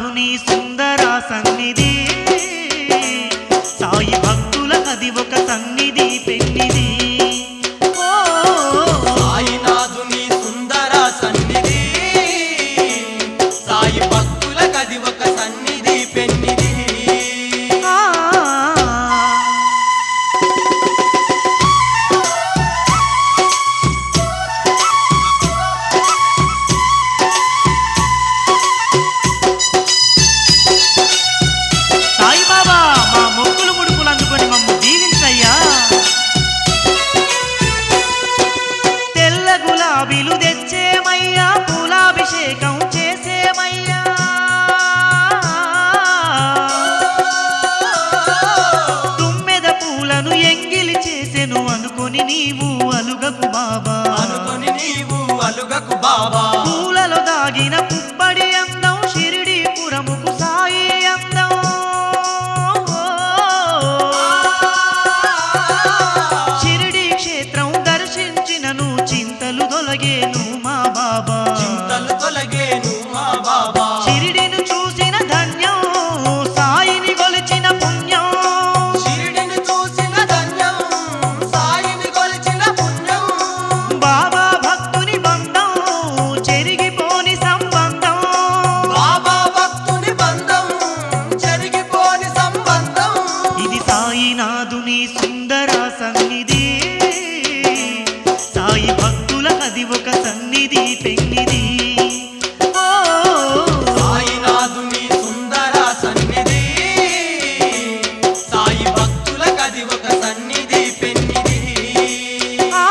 సాయినాథుని సుందర సన్నిధి సాయి భక్తుల కది ఒక సన్నిధి పెన్నిది ఓ సాయినాథుని సుందర సన్నిధి సాయి భక్తుల కది ఒక సన్నిధి పెన్నిది ఆ. సాయిబాబా మా మొక్కులు ముడుపులు అందుకొని మమ్ము దీవించయ్యా తెల్ల గులాబీలు తెచ్చేమయ్యా పూలాభిషేకం చేసేమయ్యా తుమ్మెద పూలను ఎంగిలి చేసెను అనుకొని నీవు అలుగకు బాబా అనుకొని నీవు అలుగకు బాబా పూలలో దాగిన పుప్పడి అందం షిరిడి పురముకు సాయి అందం షిరిడి క్షేత్రం దర్శించినను చింతలు తొలగేను మా బాబా చింతలు తొలగేను మా బాబా షిరిడిను చూసిన ధన్యం సాయిని కొలిచిన పుణ్యం షిరిడిని చూసిన ధన్యం సాయిని కొలిచిన పుణ్యం బాబా భక్తుని బంధం చెరిగిపోని సంబంధం బాబా భక్తుని బంధం చెరిగిపోని సంబంధం ఇది సాయినాథుని సుందర సన్నిధి సాయి భక్తుల అది ఒక సన్నిధి పెన్నిది ఓ సాయినాథుని సుందర సన్నిధి సాయి భక్తుల కది ఒక సన్నిధి పెన్నిది ఆ.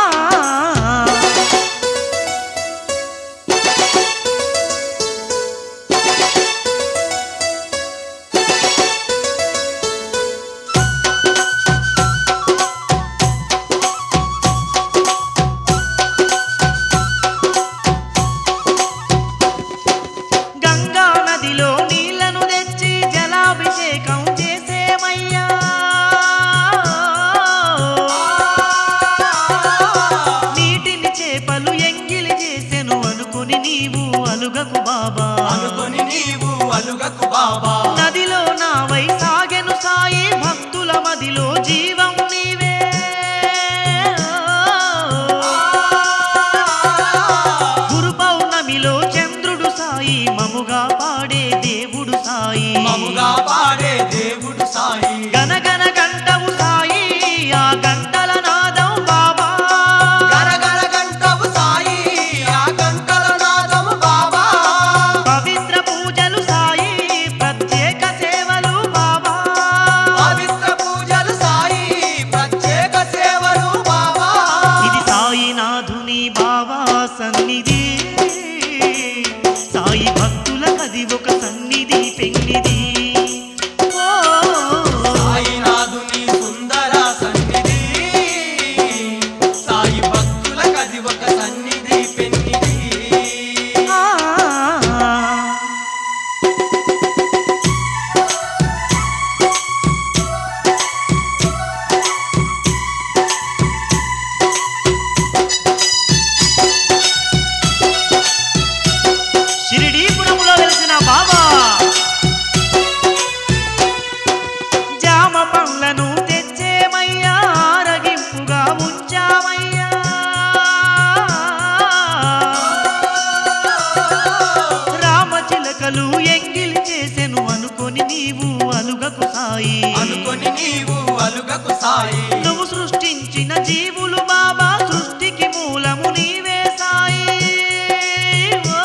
గంగా నదిలో నీళ్లను తెచ్చి జలాభిషేకం చేసేమయ్యా నీటిని చేపలు ఎంగిలి చేసెను అనుకుని నీవు అలుగకు బాబా అనుకొని నీవు అలుగకు బాబా నదిలో నావై సాగెను సాయి భక్తుల మదిలో జీవం నీవే గురు పౌర్ణమిలో చంద్రుడు సాయి మముగా పాడే దేవుడు సాయి మముగా పాడే దేవుడు సాయి గనగన గంటవు సాయి ఆ గంటల నాదం బాబా గరగర గంటవు సాయి ఆ గంటల నాదము బాబా పవిత్ర పూజలు సాయి ప్రత్యేక సేవలు బాబా పవిత్ర పూజలు సాయి ప్రత్యేక సేవలు బాబా ఇది సాయినాథుని బాబా సన్నిధి సాయి భక్తుల కది ఒక సన్నిధి పెన్నిది ఓ సాయినాథుని సుందర సన్నిధి సాయి భక్తుల కది ఒక సన్నిధి పెన్నిది ఆ. షిరిడీపురములో వెలిసిన బాబా జామ పండ్లను తెచ్చేమయ్యా ఆరగింపుగా ఉంచామయ్యా రామచిలకలు ఎంగిలి చేసెను అనుకొని నీవు అలుగకు సాయి అనుకొని నీవు అలుగకు సాయి నువ్వు సృష్టించిన జీవులు బాబా సృష్టికి మూలము నీవే సాయి ఓ.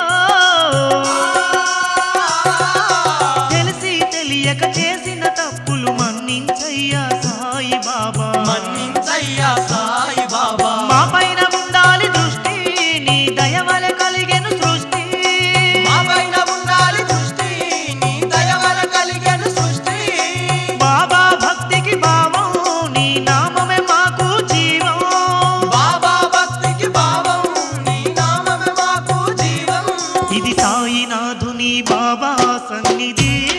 తెలిసి తెలియక చేసిన తప్పులు మన్నించయ్యా సాయి బాబా మన్నించయ్యా సాయి బాబా మా పైన ఉండాలి దృష్టి నీ దయవల కలిగెను సృష్టి మా పైన ఉండాలి దృష్టి నీ దయవల కలిగెను సృష్టి బాబా భక్తికి భావం నీ నామమే మాకు జీవం బాబా భక్తికి భావం నీ నామమే మాకు జీవం ఇది సాయినాథుని బాబా సన్నిధి